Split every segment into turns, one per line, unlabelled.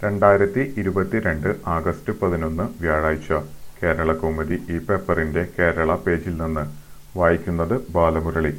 രണ്ടായിരത്തി ഇരുപത്തിരണ്ട് ആഗസ്റ്റ് പതിനൊന്ന് വ്യാഴാഴ്ച കേരളകൗമുദി ഈ പേപ്പറിന്റെ കേരള പേജിൽ നിന്ന് വായിക്കുന്നത് ബാലമുരളി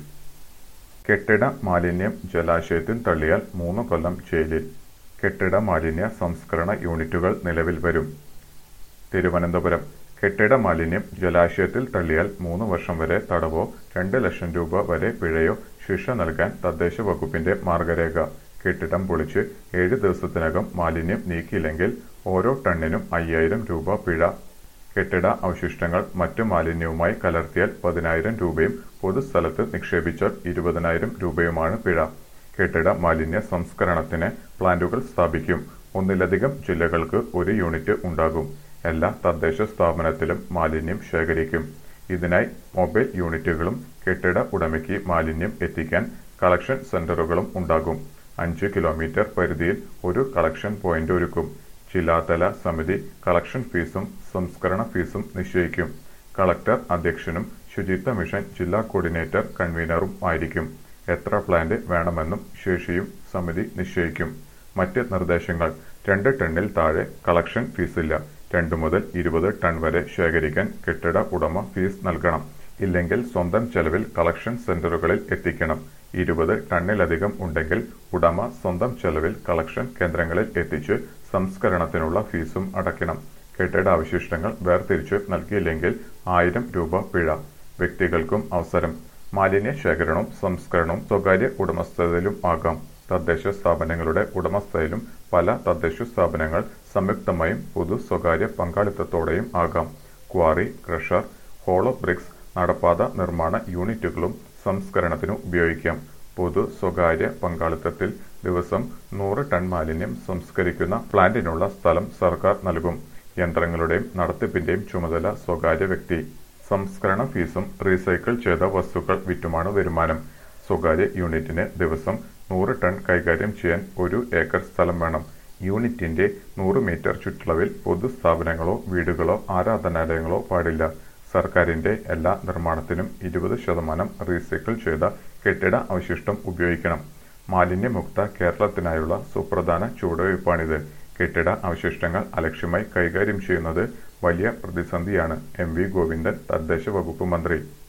കെട്ടിട മാലിന്യം ജലാശയത്തിൽ തള്ളിയാൽ മൂന്ന് കൊല്ലം ജയിലിൽ കെട്ടിട മാലിന്യ സംസ്കരണ യൂണിറ്റുകൾ നിലവിൽ വരും തിരുവനന്തപുരം കെട്ടിട മാലിന്യം ജലാശയത്തിൽ തള്ളിയാൽ മൂന്ന് വർഷം വരെ തടവോ രണ്ട് ലക്ഷം രൂപ വരെ പിഴയോ ശിക്ഷ നൽകാൻ തദ്ദേശ വകുപ്പിന്റെ മാർഗരേഖ കെട്ടിടം പൊളിച്ച് ഏഴ് ദിവസത്തിനകം മാലിന്യം നീക്കിയില്ലെങ്കിൽ ഓരോ ടണ്ണിനും അയ്യായിരം രൂപ പിഴ കെട്ടിട അവശിഷ്ടങ്ങൾ മറ്റു മാലിന്യവുമായി കലർത്തിയാൽ പതിനായിരം രൂപയും പൊതുസ്ഥലത്ത് നിക്ഷേപിച്ചാൽ ഇരുപതിനായിരം രൂപയുമാണ് പിഴ കെട്ടിട മാലിന്യ സംസ്കരണത്തിന് പ്ലാന്റുകൾ സ്ഥാപിക്കും ഒന്നിലധികം ജില്ലകൾക്ക് ഒരു യൂണിറ്റ് ഉണ്ടാകും എല്ലാ തദ്ദേശ സ്ഥാപനത്തിലും മാലിന്യം ശേഖരിക്കും ഇതിനായി മൊബൈൽ യൂണിറ്റുകളും കെട്ടിട ഉടമയ്ക്ക് മാലിന്യം എത്തിക്കാൻ കളക്ഷൻ സെന്ററുകളും ഉണ്ടാകും അഞ്ച് കിലോമീറ്റർ പരിധിയിൽ ഒരു കളക്ഷൻ പോയിന്റ് ഒരുക്കും ജില്ലാതല സമിതി കളക്ഷൻ ഫീസും സംസ്കരണ ഫീസും നിശ്ചയിക്കും കളക്ടർ അധ്യക്ഷനും ശുചിത്വ മിഷൻ ജില്ലാ കോർഡിനേറ്റർ കൺവീനറും ആയിരിക്കും എത്ര പ്ലാന്റ് വേണമെന്നും ശേഷിയും സമിതി നിശ്ചയിക്കും മറ്റ് നിർദ്ദേശങ്ങൾ രണ്ട് ടണ്ണിൽ താഴെ കളക്ഷൻ ഫീസില്ല രണ്ട് മുതൽ ഇരുപത് ടൺ വരെ ശേഖരിക്കാൻ കെട്ടിട ഉടമ ഫീസ് നൽകണം ഇല്ലെങ്കിൽ സ്വന്തം ചെലവിൽ കളക്ഷൻ സെന്ററുകളിൽ എത്തിക്കണം ഇരുപത് ടണ്ണിലധികം ഉണ്ടെങ്കിൽ ഉടമ സ്വന്തം ചെലവിൽ കളക്ഷൻ കേന്ദ്രങ്ങളിൽ എത്തിച്ച് സംസ്കരണത്തിനുള്ള ഫീസും അടയ്ക്കണം കെട്ടിട അവശിഷ്ടങ്ങൾ വേർതിരിച്ച് നൽകിയില്ലെങ്കിൽ ആയിരം രൂപ പിഴ വ്യക്തികൾക്കും അവസരം മാലിന്യ ശേഖരണവും സംസ്കരണവും സ്വകാര്യ ഉടമസ്ഥതയിലും ആകാം തദ്ദേശ സ്ഥാപനങ്ങളുടെ ഉടമസ്ഥയിലും പല തദ്ദേശ സ്ഥാപനങ്ങൾ സംയുക്തമായും പൊതു സ്വകാര്യ പങ്കാളിത്തത്തോടെയും ആകാം ക്വാറി ക്രഷർ ഹോളോ ബ്രിക്സ് നടപ്പാത നിർമ്മാണ യൂണിറ്റുകളും സംസ്കരണത്തിനു ഉപയോഗിക്കാം പൊതു സ്വകാര്യ പങ്കാളിത്തത്തിൽ ദിവസം നൂറ് ടൺ മാലിന്യം സംസ്കരിക്കുന്ന പ്ലാന്റിനുള്ള സ്ഥലം സർക്കാർ നൽകും യന്ത്രങ്ങളുടെയും നടത്തിപ്പിന്റെയും ചുമതല സ്വകാര്യ വ്യക്തി സംസ്കരണ ഫീസും റീസൈക്കിൾ ചെയ്ത വസ്തുക്കൾ വിറ്റുമാണ് വരുമാനം സ്വകാര്യ യൂണിറ്റിന് ദിവസം നൂറ് ടൺ കൈകാര്യം ചെയ്യാൻ ഒരു ഏക്കർ സ്ഥലം വേണം യൂണിറ്റിന്റെ നൂറ് മീറ്റർ ചുറ്റളവിൽ പൊതുസ്ഥാപനങ്ങളോ വീടുകളോ ആരാധനാലയങ്ങളോ പാടില്ല സർക്കാരിന്റെ എല്ലാ നിർമ്മാണത്തിനും ഇരുപത് ശതമാനം റീസൈക്കിൾ ചെയ്ത കെട്ടിട അവശിഷ്ടം ഉപയോഗിക്കണം മാലിന്യമുക്ത കേരളത്തിനായുള്ള സുപ്രധാന ചുവടുവയ്പ്പാണിത് കെട്ടിട അവശിഷ്ടങ്ങൾ അലക്ഷ്യമായി കൈകാര്യം ചെയ്യുന്നത് വലിയ പ്രതിസന്ധിയാണ് എം വി ഗോവിന്ദൻ തദ്ദേശ വകുപ്പ് മന്ത്രി